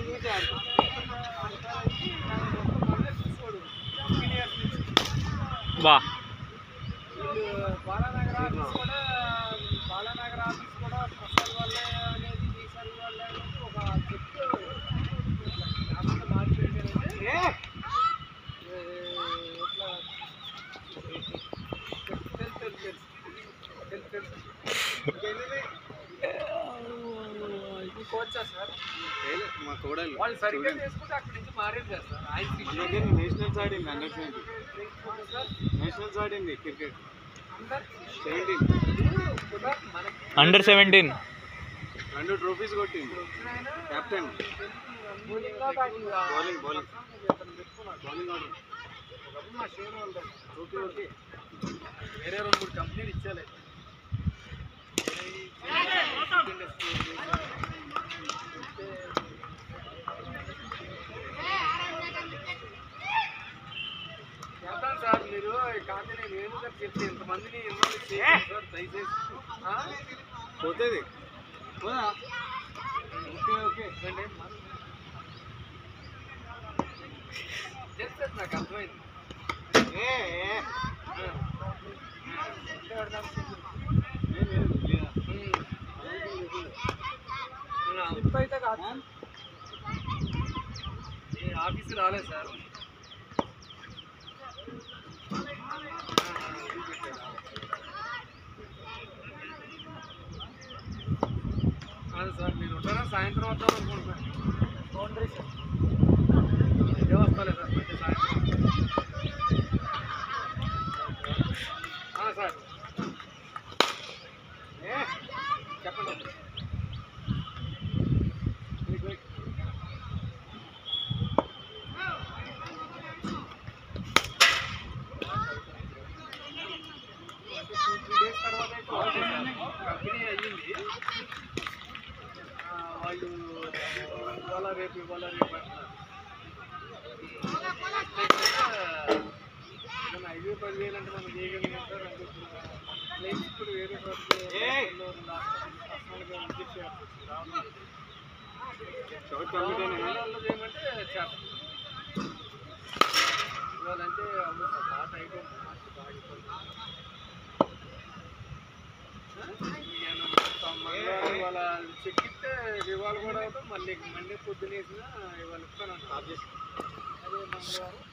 వా బాలానగర్ ఆఫీస్ కూడా బాలానగర్ ఆఫీస్ కూడా ప్రసాద్ వాళ్ళే అనేది ఈసారి వాళ్ళే అనేది ఒక చెట్టు జ్ఞాపకం మార్చిపెట్టారంటే ఏ, ఇట్లా తెలుసు తెలుసు తెలుసు తెలుసు తెలుసు ఇది కోచా సార్ మా కోడలు వాళ్ళు సరిగ్గా చేసుకుంటే అక్కడి నుంచి మారేది కదా సార్ ఆయన మనకి నేషనల్స్ ఆడింది అండర్ సెవెంటీ సార్ నేషనల్స్ ఆడింది క్రికెట్ అందరు సెవెంటీన్ కూడా మనకి అండర్ సెవెంటీన్ రెండు ట్రోఫీస్ కొట్టింది captain bowling batting bowling bowling పెట్టుకున్నాడు బౌలింగ్ ఆర్డర్ ఒకప్పుడు మా షేర్ వాళ్ళు ఓకే ఓకే వేరే రెండు మూడు కంపెనీలు ఇచ్చాలి చెప్తాను సార్ మీరు కాకపోతే నేను ఏదో ఒకటి చెప్తే ఇంతమందిని ఇన్వాల్వ్ చేయాలి సార్ దయచేసి ఆ? పోతుంది పోదా ఓకే ఓకే ఏంటంటే మన- చెప్తాను నాకు అర్థమైంది ఏ ఏ. ఆ. అంటే వాడు నాకు ఏ, లేదు, లేదా. అయితే కాదు ఏ ఆఫీస్ రాలేదు సార్ కాదు సార్ మీరు ఉంటారా సాయంత్రం వద్దాం అనుకుంటున్నాను బౌండరీ సార్ ఇదే వస్తాలే సార్ ప్రతి సాయంత్రం ఆ, సార్ ఏ చెప్పండి wait, wait. Two three days తర్వాత అయితే ఓకే సార్. కంపెనీ అయ్యింది ఆ, వాళ్ళు ఇవాళ రేపు ఇవాళ రేపు అంటున్నారు ఏదైనా ఐదు పదివేలు అంటే మనం చేయగలిగాం సార్ అంటే ఇప్పుడు ప్లేస్ ఇప్పుడు వేరే పర్సనల్గా విజిట్ చేయాల్సి వచ్చింది రావాలి. షార్ట్ కంప్లీట్ అయినా వాళ్ళు చేయమంటే చేస్తాం ఇవాళంటే అవును సార్ బాగా టైట్ ఉంది మార్చి బాగా ఇబ్బంది. ఇవాళ మొత్తం మంగళవారం ఇవాళ చెక్ ఇస్తే ఇవాళ కూడా అవుతాం మళ్ళీ మండే పొద్దునేసిన ఇవాళ ఇస్తాను అదే మంగళవారం